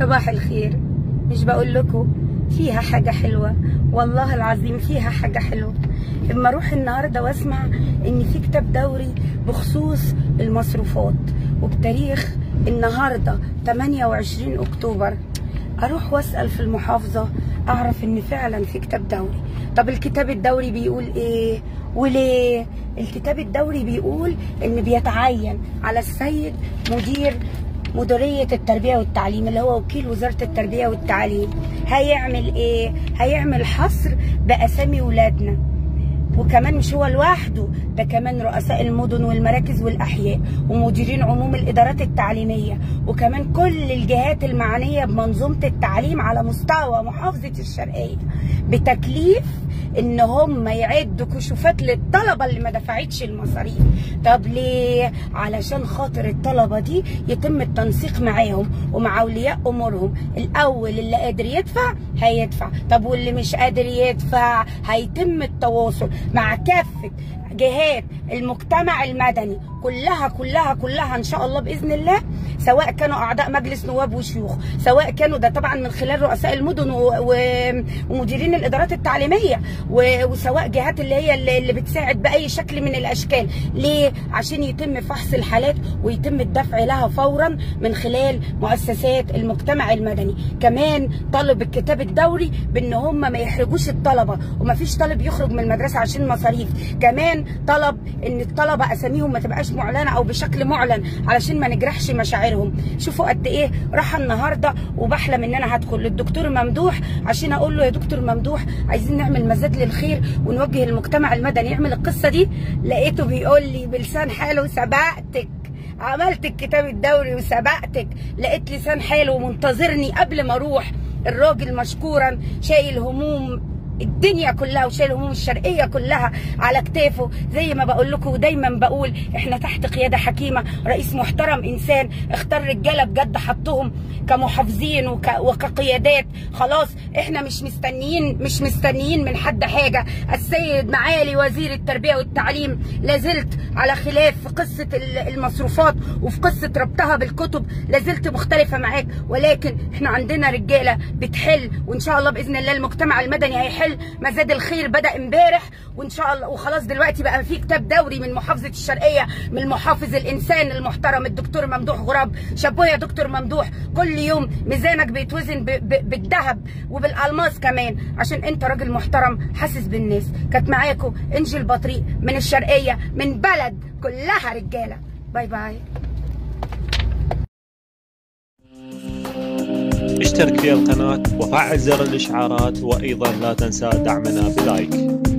صباح الخير مش بقول لكم فيها حاجة حلوة والله العظيم فيها حاجة حلوة اما اروح النهارده واسمع ان في كتاب دوري بخصوص المصروفات وبتاريخ النهارده 28 اكتوبر اروح واسال في المحافظه اعرف ان فعلا في كتاب دوري طب الكتاب الدوري بيقول ايه وليه الكتاب الدوري بيقول ان بيتعين على السيد مدير مديرية التربية والتعليم اللي هو وكيل وزارة التربية والتعليم هيعمل ايه هيعمل حصر بأسامي ولادنا وكمان مش هو لوحده ده كمان رؤساء المدن والمراكز والأحياء ومديرين عموم الإدارات التعليمية وكمان كل الجهات المعنية بمنظومة التعليم على مستوى محافظة الشرقية بتكليف ان هم يعدوا كشوفات للطلبه اللي ما دفعتش المصاريف طب ليه علشان خاطر الطلبه دي يتم التنسيق معاهم ومع اولياء امورهم الاول اللي قادر يدفع هيدفع طب واللي مش قادر يدفع هيتم التواصل مع كافه جهات المجتمع المدني كلها كلها كلها ان شاء الله باذن الله سواء كانوا اعضاء مجلس نواب وشيوخ سواء كانوا ده طبعا من خلال رؤساء المدن و... و... ومديرين الادارات التعليميه و... وسواء جهات اللي هي اللي, اللي بتساعد باي شكل من الاشكال ليه عشان يتم فحص الحالات ويتم الدفع لها فورا من خلال مؤسسات المجتمع المدني كمان طلب الكتاب الدوري بان هم ما يحرجوش الطلبه وما فيش طالب يخرج من المدرسه عشان مصاريف كمان طلب ان الطلبه اساميهم ما تبقاش معلنه او بشكل معلن علشان ما نجرحش مشاعرهم شوفوا قد ايه راح النهارده وبحلم ان انا هدخل للدكتور ممدوح عشان اقول له يا دكتور ممدوح عايزين نعمل مزاد للخير ونوجه المجتمع المدني يعمل القصه دي لقيته بيقول لي بلسان حاله سبقتك عملت الكتاب الدوري وسبقتك لقيت لسان حلو منتظرني قبل ما اروح الراجل مشكورا شايل هموم الدنيا كلها وشايل هموم الشرقيه كلها على كتافه زي ما بقول لكم ودايما بقول احنا تحت قياده حكيمه رئيس محترم انسان اختار رجاله بجد حطهم كمحافظين وك... وكقيادات خلاص احنا مش مستنيين مش مستنيين من حد حاجه السيد معالي وزير التربيه والتعليم لازلت على خلاف في قصه المصروفات وفي قصه ربطها بالكتب لازلت مختلفه معاك ولكن احنا عندنا رجاله بتحل وان شاء الله باذن الله المجتمع المدني هيحل يحل مزاد الخير بدا امبارح وان شاء الله وخلاص دلوقتي بقى في كتاب دوري من محافظه الشرقيه من المحافظ الانسان المحترم الدكتور ممدوح غراب شابوه يا دكتور ممدوح كل يوم ميزانك بيتوزن بالذهب وبالالماس كمان عشان انت راجل محترم حاسس بالناس كانت معاكم انجي البطريق من الشرقيه من بلد كلها رجاله باي باي اشترك في القناة وفعل زر الإشعارات وأيضا لا تنسى دعمنا بلايك